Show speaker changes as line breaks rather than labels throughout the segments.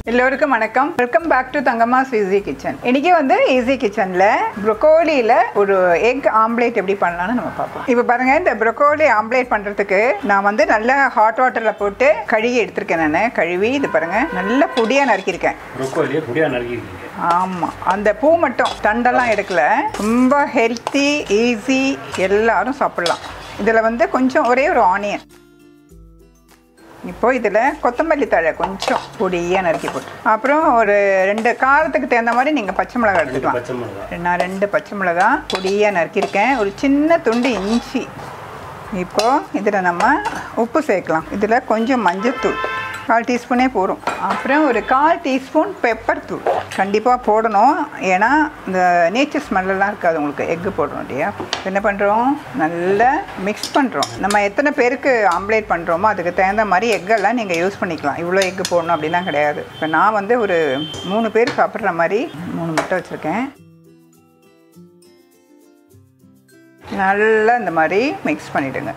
எல்லோருக்கும் வணக்கம் welcome back to தங்கம்மாஸ் ஈஸி கிச்சன் இன்னைக்கு வந்து ஈஸி கிச்சனில் ப்ரொக்கோலியில் ஒரு எக் ஆம்லேட் எப்படி பண்ணலாம்னு நம்ம பார்ப்போம் இப்போ பாருங்க இந்த ப்ரொக்கோலி ஆம்லேட் பண்ணுறதுக்கு நான் வந்து நல்லா ஹாட் வாட்டரில் போட்டு கழுவி எடுத்திருக்கேன் நான் கழுவி இது பாருங்க நல்ல பொடியாக நறுக்கியிருக்கேன்
ப்ரொக்கோலியை பொடியாக நறுக்கிருக்கீங்க
ஆமாம் அந்த பூ மட்டும் தண்டெல்லாம் எடுக்கல ரொம்ப ஹெல்த்தி ஈஸி எல்லாரும் சாப்பிட்லாம் இதில் வந்து கொஞ்சம் ஒரே ஒரு ஆனியன் இப்போ இதில் கொத்தமல்லி தழை கொஞ்சம் பொடியாக நறுக்கி போட்டு அப்புறம் ஒரு ரெண்டு காரத்துக்கு தகுந்த மாதிரி நீங்கள் பச்சை மிளகாய்
ரெண்டு
எடுத்துக்கலாம்
பச்சை மிளகா
நான் ரெண்டு பச்சை மிளகாய் பொடியாக நறுக்கியிருக்கேன் ஒரு சின்ன துண்டு இஞ்சி இப்போ இதில் நம்ம உப்பு சேர்க்கலாம் இதில் கொஞ்சம் மஞ்சத்தூள் கால் டீஸ்பூனே போதும் அப்புறம் ஒரு கால் டீஸ்பூன் பெப்பர் தூள் கண்டிப்பாக போடணும் ஏன்னா இந்த நேச்சர் ஸ்மெல்லாம் இருக்காது உங்களுக்கு எக்கு போடுறோம் இல்லையா என்ன பண்ணுறோம் நல்லா மிக்ஸ் பண்ணுறோம் நம்ம எத்தனை பேருக்கு ஆம்லேட் பண்ணுறோமோ அதுக்கு தகுந்த மாதிரி எக்கெல்லாம் நீங்கள் யூஸ் பண்ணிக்கலாம் இவ்வளோ எக்கு போடணும் அப்படிலாம் கிடையாது இப்போ நான் வந்து ஒரு மூணு பேர் சாப்பிட்ற மாதிரி மூணு முட்டை வச்சுருக்கேன் நல்லா இந்த மாதிரி மிக்ஸ் பண்ணிவிடுங்க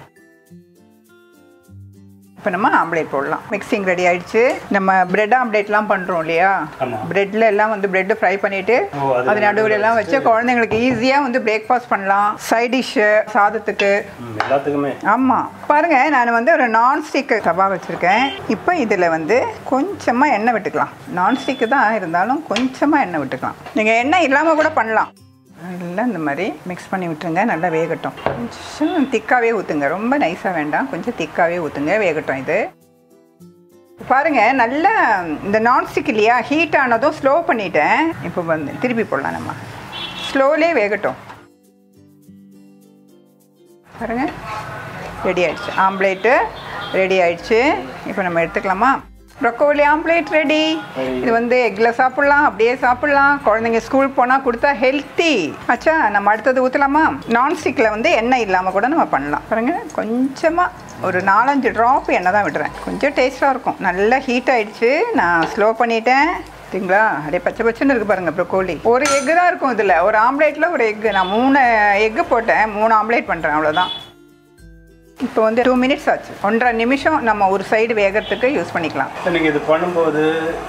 இப்போ நம்ம ஆம்லேட் போடலாம் மிக்சிங் ரெடி ஆயிடுச்சு நம்ம பிரெட் ஆம்லேட்லாம் பண்ணுறோம் இல்லையா
ஆமா.
பிரெட்ல எல்லாம் வந்து பிரெட் ஃப்ரை பண்ணிட்டு
ஓ, அது
அது நடுவில் எல்லாம் வச்சு குழந்தைங்களுக்கு ஈஸியாக வந்து பிரேக்ஃபாஸ்ட் பண்ணலாம் சைட் டிஷ்ஷு சாதத்துக்கு
ம், எல்லாத்துக்குமே
ஆமாம் பாருங்க நான் வந்து ஒரு நான்ஸ்டிக் தவா வச்சுருக்கேன் இப்போ இதில் வந்து கொஞ்சமாக எண்ணெய் விட்டுக்கலாம் நான்ஸ்டிக்கு தான் இருந்தாலும் கொஞ்சமாக எண்ணெய் விட்டுக்கலாம் நீங்கள் எண்ணெய் இல்லாமல் கூட பண்ணலாம் நல்லா இந்த மாதிரி மிக்ஸ் பண்ணி விட்டுருங்க நல்லா வேகட்டும் கொஞ்சம் திக்காகவே ஊற்றுங்க ரொம்ப நைஸாக வேண்டாம் கொஞ்சம் திக்காகவே ஊற்றுங்க வேகட்டும் இது பாருங்க நல்லா இந்த நான்ஸ்டிக் இல்லையா ஹீட் ஆனதும் ஸ்லோ பண்ணிட்டேன் இப்போ வந்து திருப்பி போடலாம் நம்ம ஸ்லோலே வேகட்டும் பாருங்க ரெடி ஆயிடுச்சு ஆம்லேட்டு ரெடி ஆயிடுச்சு இப்போ நம்ம எடுத்துக்கலாமா ப்ரொக்கோலி ஆம்லேட் ரெடி இது வந்து எக்கில் சாப்பிட்லாம் அப்படியே சாப்பிட்லாம் குழந்தைங்க ஸ்கூல் போனால் கொடுத்தா ஹெல்த்தி ஆச்சா நம்ம அடுத்தது ஊற்றலாமா நான்ஸ்டிக்கில் வந்து எண்ணெய் இல்லாமல் கூட நம்ம பண்ணலாம் பாருங்க கொஞ்சமாக ஒரு நாலஞ்சு ட்ராப் எண்ணெய் தான் விடுறேன் கொஞ்சம் டேஸ்ட்டாக இருக்கும் நல்லா ஹீட் ஆயிடுச்சு நான் ஸ்லோ பண்ணிட்டேன் சரிங்களா அப்படியே பச்சை பச்சைன்னு இருக்கு பாருங்க ப்ரொக்கோலி ஒரு எக்கு தான் இருக்கும் இதில் ஒரு ஆம்லேட்டில் ஒரு எக்கு நான் மூணு எக்கு போட்டேன் மூணு ஆம்லேட் பண்ணுறேன் அவ்வளோதான் இப்போ வந்து டூ மினிட்ஸ் ஆச்சு ஒன்றரை நிமிஷம் நம்ம ஒரு சைடு வேகறதுக்கு யூஸ் பண்ணிக்கலாம்
இப்போ நீங்கள் இது பண்ணும்போது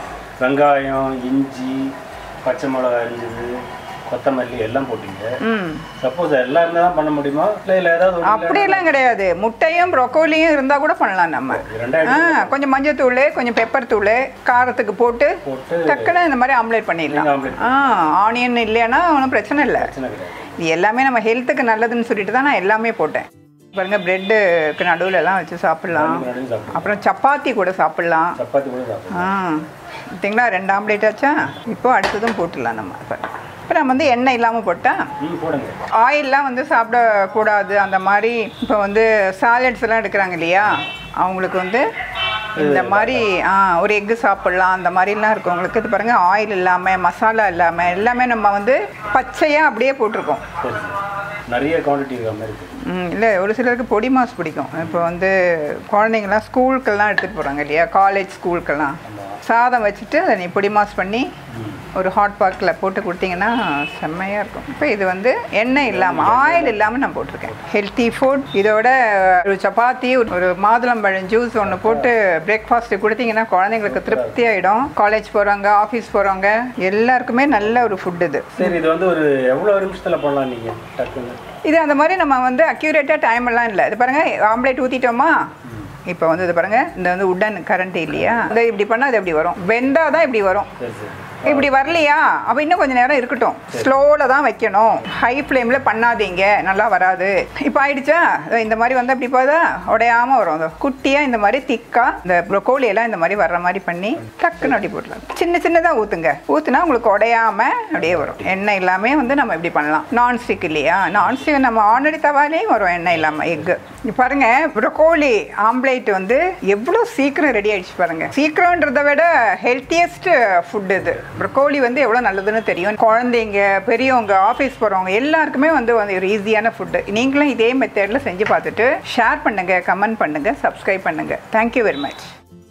வெங்காயம் இஞ்சி பச்சை மிளகா அரிஞ்சது கொத்தமல்லி எல்லாம் போட்டீங்க
ம்
சப்போஸ் எல்லாம் இருந்தால் தான் பண்ண முடியுமா இல்லை இல்லை ஏதாவது ஒண்ணு
அப்படியெல்லாம் கிடையாது முட்டையும் ப்ரொக்கோலியும் இருந்தால் கூட பண்ணலாம் நம்ம ஆ
ரெண்டாயிரம்
கொஞ்சம் மஞ்சத்தூள் கொஞ்சம் பெப்பர் தூள் காரத்துக்கு போட்டு
போட்டு
டக்குன்னு இந்த மாதிரி ஆம்லேட் பண்ணிடலாம்
நீங்க omelette
ஆ ஆனியன் இல்லைன்னா ஒன்றும் பிரச்சனை இல்லை
பிரச்சனை கிடையாது
இது எல்லாமே நம்ம ஹெல்த்துக்கு நல்லதுன்னு சொல்லிட்டு தான் நான் எல்லாமே போட்டேன் பாருங்க பிரெட்டுக்கு நடுவில் எல்லாம் வச்சு சாப்பிட்லாம்
ரெண்டும் சாப்பிடுவோம்
அப்புறம் சப்பாத்தி கூட சாப்பிட்லாம்
சப்பாத்தி கூட சாப்பிடுவோம்
ஆ பார்த்தீங்களா ரெண்டு ஆம்லேட் ஆச்சா இப்போ அடுத்ததும் போட்டுடலாம் நம்ம இப்போ இப்போ நம்ம வந்து எண்ணெய் இல்லாமல் போட்டால்
ம் போடுங்க
ஆயிலெலாம் வந்து சாப்பிடக்கூடாது அந்த மாதிரி இப்போ வந்து சாலட்ஸ் எல்லாம் எடுக்கிறாங்க இல்லையா அவங்களுக்கு வந்து இந்த மாதிரி ஆ ஒரு எக்கு சாப்பிட்லாம் அந்த மாதிரிலாம் இருக்கவங்களுக்கு இது பாருங்கள் ஆயில் இல்லாமல் மசாலா இல்லாமல் எல்லாமே நம்ம வந்து பச்சையாக அப்படியே போட்டிருக்கோம்
சரி சரி நிறைய குவான்டிட்டி இருக்கிற மாதிரி இருக்குது
ம் இல்லை ஒரு சிலருக்கு பொடி மாஸ் பிடிக்கும் இப்போ வந்து குழந்தைங்கலாம் ஸ்கூலுக்கெல்லாம் எடுத்துகிட்டு போகிறாங்க இல்லையா காலேஜ் ஸ்கூலுக்கெல்லாம் சாதம் வச்சுட்டு அதை நீ பொடி மாஸ் பண்ணி ஒரு ஹாட் பாக்கில் போட்டு கொடுத்தீங்கன்னா செம்மையாக இருக்கும் இப்போ இது வந்து எண்ணெய் இல்லாமல் ஆயில் இல்லாமல் நான் போட்டிருக்கேன் ஹெல்த்தி ஃபுட் இதோட ஒரு சப்பாத்தி ஒரு மாதுளம்பழம் ஜூஸ் ஒன்று போட்டு பிரேக்ஃபாஸ்ட்டு கொடுத்தீங்கன்னா குழந்தைங்களுக்கு திருப்தி ஆகிடும் காலேஜ் போகிறவங்க ஆஃபீஸ் போகிறவங்க எல்லாருக்குமே நல்ல ஒரு ஃபுட் இது
சரி இது வந்து ஒரு எவ்வளோ நிமிஷத்தில் பண்ணலாம் நீங்கள் டக்குன்னு
இது அந்த மாதிரி நம்ம வந்து அக்யூரேட்டாக டைம் எல்லாம் இல்லை இது பாருங்க ஆம்லேட் ஊற்றிட்டோமா இப்போ வந்து இது பாருங்க இந்த வந்து உடன் கரண்ட் இல்லையா இந்த இப்படி பண்ணால் அது எப்படி வரும் வெந்தால் தான் இப்படி வரும்
சரி சரி
இப்படி வரலையா அப்போ இன்னும் கொஞ்சம் நேரம் இருக்கட்டும் ஸ்லோவில் தான் வைக்கணும் ஹை ஃப்ளேமில் பண்ணாதீங்க நல்லா வராது இப்போ ஆயிடுச்சா இதோ இந்த மாதிரி வந்து அப்படி போதா உடையாமல் வரும் அதோ குட்டியாக இந்த மாதிரி திக்காக இந்த ப்ரொக்கோலி எல்லாம் இந்த மாதிரி வர்ற மாதிரி பண்ணி டக்குன்னு அப்படி போடலாம் சின்ன சின்னதாக ஊற்றுங்க ஊற்றுனா உங்களுக்கு உடையாம அப்படியே வரும் எண்ணெய் இல்லாமே வந்து நம்ம இப்படி பண்ணலாம் நான்ஸ்டிக் இல்லையா நான்ஸ்டிக் நம்ம ஆல்ரெடி தவாலேயும் வரும் எண்ணெய் இல்லாமல் எக்கு பாருங்க ப்ரொக்கோலி ஆம்லேட் வந்து எவ்வளோ சீக்கிரம் ரெடி ஆயிடுச்சு பாருங்க சீக்கிரம்ன்றதை விட ஹெல்த்தியஸ்ட் ஃபுட் இது ப்ரொக்கோலி வந்து எவ்வளோ நல்லதுன்னு தெரியும் குழந்தைங்க பெரியவங்க ஆஃபீஸ் போகிறவங்க எல்லாருக்குமே வந்து வந்து ஒரு ஈஸியான ஃபுட்டு நீங்களும் இதே மெத்தடில் செஞ்சு பார்த்துட்டு ஷேர் பண்ணுங்கள் கமெண்ட் பண்ணுங்கள் சப்ஸ்கிரைப் பண்ணுங்கள் தேங்க்யூ வெரி மச்